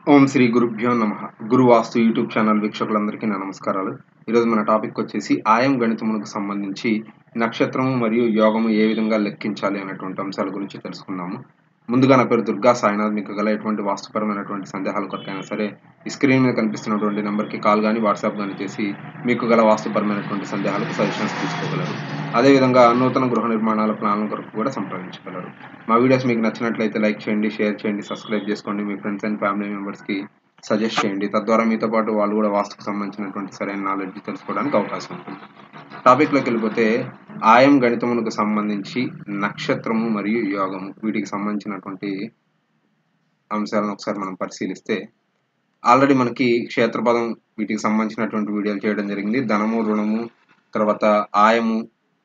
ఓం శ్రీ గురుభ్యో నమ గురువాస్తు YouTube channel వీక్షకులందరికీ నా నమస్కారాలు ఈరోజు మన టాపిక్ వచ్చేసి ఆయం గణితములకు సంబంధించి నక్షత్రము మరియు యోగము ఏ విధంగా లెక్కించాలి అనేటువంటి అంశాల గురించి తెలుసుకుందాము ముందుగా నా పేరు దుర్గా సాయినాథ్ మీకు గల ఎటువంటి వాస్తుపరమైనటువంటి సందేహాల కొరకైనా సరే ఈ స్క్రీన్ మీద కనిపిస్తున్నటువంటి నెంబర్కి కాల్ కానీ వాట్సాప్ కానీ చేసి మీకు గల వాస్తుపరమైనటువంటి సందేహాలకు సజెషన్స్ తీసుకోగలరు అదేవిధంగా నూతన గృహ నిర్మాణాల ప్లాన్ల కొరకు కూడా సంప్రదించగలరు మా వీడియోస్ మీకు నచ్చినట్లయితే లైక్ చేయండి షేర్ చేయండి సబ్స్క్రైబ్ చేసుకోండి మీ ఫ్రెండ్స్ అండ్ ఫ్యామిలీ మెంబర్స్కి సజెస్ట్ చేయండి తద్వారా మీతో పాటు వాళ్ళు కూడా వాస్తుకు సంబంధించినటువంటి సరైన నాలెడ్జ్ తెలుసుకోవడానికి అవకాశం ఉంటుంది టాపిక్లోకి వెళ్ళిపోతే ఆయం గణితమునకు సంబంధించి నక్షత్రము మరియు యోగము వీటికి సంబంధించినటువంటి అంశాలను ఒకసారి మనం పరిశీలిస్తే ఆల్రెడీ మనకి క్షేత్రపదం వీటికి సంబంధించినటువంటి వీడియోలు చేయడం జరిగింది ధనము రుణము తర్వాత ఆయము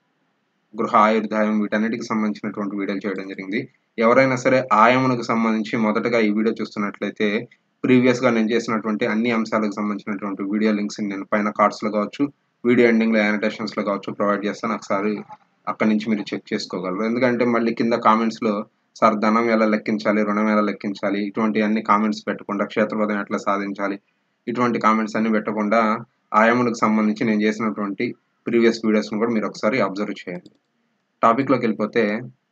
గృహ ఆయుర్దాయం వీటన్నిటికి సంబంధించినటువంటి వీడియోలు చేయడం జరిగింది ఎవరైనా సరే ఆయమునకు సంబంధించి మొదటగా ఈ వీడియో చూస్తున్నట్లయితే ప్రీవియస్గా నేను చేసినటువంటి అన్ని అంశాలకు సంబంధించినటువంటి వీడియో లింక్స్ నేను పైన కార్డ్స్లో కావచ్చు వీడియో ఎండింగ్లో యానిటేషన్స్లో కావచ్చు ప్రొవైడ్ చేస్తాను ఒకసారి అక్కడి నుంచి మీరు చెక్ చేసుకోగలరు ఎందుకంటే మళ్ళీ కింద కామెంట్స్లో సార్ ధనం ఎలా లెక్కించాలి రుణం ఎలా లెక్కించాలి ఇటువంటి అన్ని కామెంట్స్ పెట్టకుండా క్షేత్రపదం ఎట్లా సాధించాలి ఇటువంటి కామెంట్స్ అన్ని పెట్టకుండా ఆయములకు సంబంధించి నేను చేసినటువంటి ప్రీవియస్ వీడియోస్ని కూడా మీరు ఒకసారి అబ్జర్వ్ చేయండి టాపిక్లోకి వెళ్ళిపోతే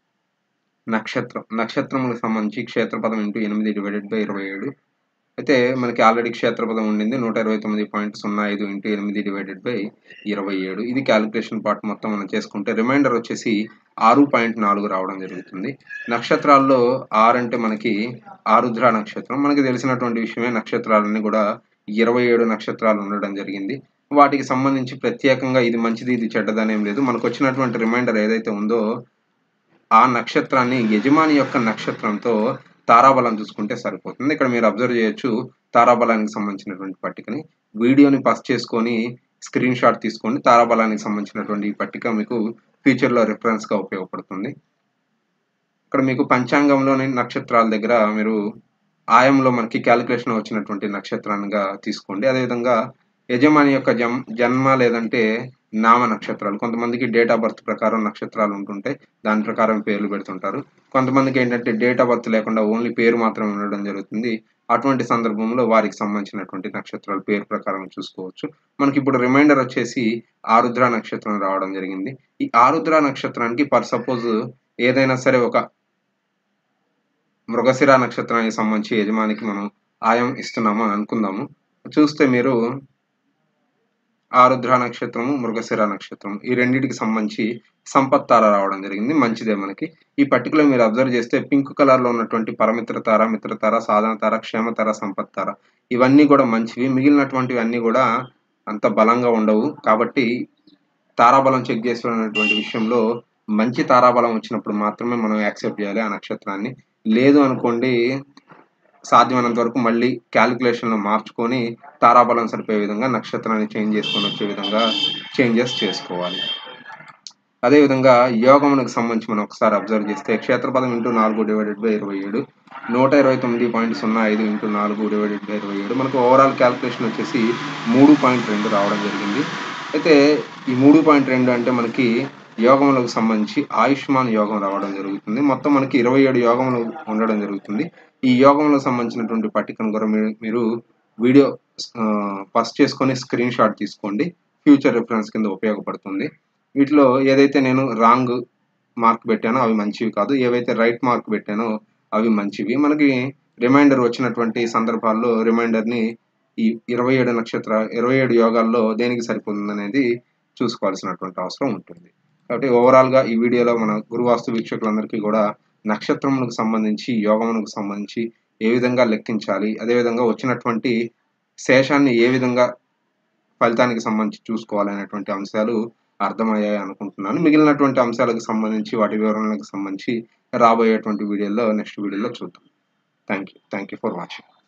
నక్షత్రం నక్షత్రములకు సంబంధించి క్షేత్రపదం ఇంటూ ఎనిమిది డివైడెడ్ బై ఇరవై ఏడు అయితే మనకి ఆల్రెడీ క్షేత్రపదం ఉండింది నూట ఇరవై తొమ్మిది పాయింట్ సున్నా ఐదు ఇంటూ ఎనిమిది డివైడెడ్ బై ఇరవై ఏడు ఇది క్యాలిక్యులేషన్ పార్ట్ మొత్తం మనం చేసుకుంటే రిమైండర్ వచ్చేసి ఆరు పాయింట్ నాలుగు రావడం జరుగుతుంది నక్షత్రాల్లో ఆరు అంటే మనకి ఆరుద్ర నక్షత్రం మనకి తెలిసినటువంటి విషయమే నక్షత్రాలన్నీ కూడా ఇరవై ఏడు నక్షత్రాలు ఉండడం జరిగింది వాటికి సంబంధించి ప్రత్యేకంగా ఇది మంచిది ఇది చెడ్డదనేం లేదు మనకు వచ్చినటువంటి రిమైండర్ ఏదైతే ఉందో ఆ నక్షత్రాన్ని యజమాని యొక్క నక్షత్రంతో తారాబలం చూసుకుంటే సరిపోతుంది ఇక్కడ మీరు అబ్జర్వ్ చేయొచ్చు తారాబలానికి సంబంధించినటువంటి పట్టికని వీడియోని పాస్ చేసుకొని స్క్రీన్ షాట్ తీసుకోండి తారాబలానికి సంబంధించినటువంటి ఈ పట్టిక మీకు ఫ్యూచర్లో రిఫరెన్స్గా ఉపయోగపడుతుంది ఇక్కడ మీకు పంచాంగంలోని నక్షత్రాల దగ్గర మీరు ఆయంలో మనకి క్యాలిక్యులేషన్ వచ్చినటువంటి నక్షత్రాలుగా తీసుకోండి అదేవిధంగా యజమాని యొక్క జన్ జన్మ లేదంటే నామ నక్షత్రాలు కొంతమందికి డేట్ ఆఫ్ బర్త్ ప్రకారం నక్షత్రాలు ఉంటుంటాయి దాని ప్రకారం పేర్లు పెడుతుంటారు కొంతమందికి ఏంటంటే డేట్ ఆఫ్ బర్త్ లేకుండా ఓన్లీ పేరు మాత్రమే ఉండడం జరుగుతుంది అటువంటి సందర్భంలో వారికి సంబంధించినటువంటి నక్షత్రాలు పేరు ప్రకారం చూసుకోవచ్చు మనకి ఇప్పుడు రిమైండర్ వచ్చేసి ఆరుద్ర నక్షత్రం రావడం జరిగింది ఈ ఆరుద్ర నక్షత్రానికి పర్ సపోజ్ ఏదైనా సరే ఒక మృగశిర నక్షత్రానికి సంబంధించి యజమానికి మనం ఆయం ఇస్తున్నాము అని అనుకుందాము చూస్తే మీరు ఆరుద్ర నక్షత్రము మృగశిర నక్షత్రం ఈ రెండింటికి సంబంధించి సంపత్ తార రావడం జరిగింది మంచిదే మనకి ఈ పర్టికులర్ మీరు అబ్జర్వ్ చేస్తే పింక్ కలర్ లో ఉన్నటువంటి పరమిత్ర తార మిత్ర తార సాధన తార క్షేమ తార సంపత్ తార ఇవన్నీ కూడా మంచివి మిగిలినటువంటివి అన్నీ కూడా అంత బలంగా ఉండవు కాబట్టి తారాబలం చెక్ చేసుకున్నటువంటి విషయంలో మంచి తారాబలం వచ్చినప్పుడు మాత్రమే మనం యాక్సెప్ట్ చేయాలి ఆ నక్షత్రాన్ని లేదు అనుకోండి సాధ్యమైనంత వరకు మళ్ళీ క్యాలిక్యులేషన్లో మార్చుకొని తారాబలం సరిపోయే విధంగా నక్షత్రాన్ని చేంజ్ చేసుకొని వచ్చే విధంగా చేంజెస్ చేసుకోవాలి అదేవిధంగా యోగమునకు సంబంధించి మనం ఒకసారి అబ్జర్వ్ చేస్తే క్షేత్రపదం ఇంటూ నాలుగు డివైడెడ్ బై ఇరవై ఏడు నూట ఇరవై తొమ్మిది పాయింట్ సున్నా ఐదు ఇంటూ నాలుగు డివైడెడ్ బై ఇరవై ఏడు మనకు ఓవరాల్ క్యాలిక్యులేషన్ వచ్చేసి మూడు పాయింట్ రెండు రావడం జరిగింది అయితే ఈ మూడు పాయింట్ రెండు అంటే మనకి యోగములకు సంబంధించి ఆయుష్మాన్ యోగం రావడం జరుగుతుంది మొత్తం మనకి ఇరవై ఏడు యోగములు ఉండడం జరుగుతుంది ఈ యోగంలో సంబంధించినటువంటి పట్టికను కూడా మీరు మీరు వీడియో ఫస్ట్ చేసుకొని స్క్రీన్ షాట్ తీసుకోండి ఫ్యూచర్ రిఫరెన్స్ కింద ఉపయోగపడుతుంది వీటిలో ఏదైతే నేను రాంగ్ మార్క్ పెట్టానో అవి మంచివి కాదు ఏవైతే రైట్ మార్క్ పెట్టానో అవి మంచివి మనకి రిమైండర్ వచ్చినటువంటి సందర్భాల్లో రిమైండర్ని ఈ ఇరవై ఏడు నక్షత్ర ఇరవై ఏడు యోగాల్లో దేనికి సరిపోతుంది అనేది చూసుకోవాల్సినటువంటి అవసరం ఉంటుంది కాబట్టి ఓవరాల్గా ఈ వీడియోలో మన గురువాస్తు వీక్షకులందరికీ కూడా నక్షత్రములకు సంబంధించి యోగమునకు సంబంధించి ఏ విధంగా లెక్కించాలి అదేవిధంగా వచ్చినటువంటి శేషాన్ని ఏ విధంగా ఫలితానికి సంబంధించి చూసుకోవాలి అనేటువంటి అంశాలు అర్థమయ్యాయి అనుకుంటున్నాను మిగిలినటువంటి అంశాలకు సంబంధించి వాటి వివరణలకు సంబంధించి రాబోయేటువంటి వీడియోలో నెక్స్ట్ వీడియోలో చూద్దాం thank you thank you for watching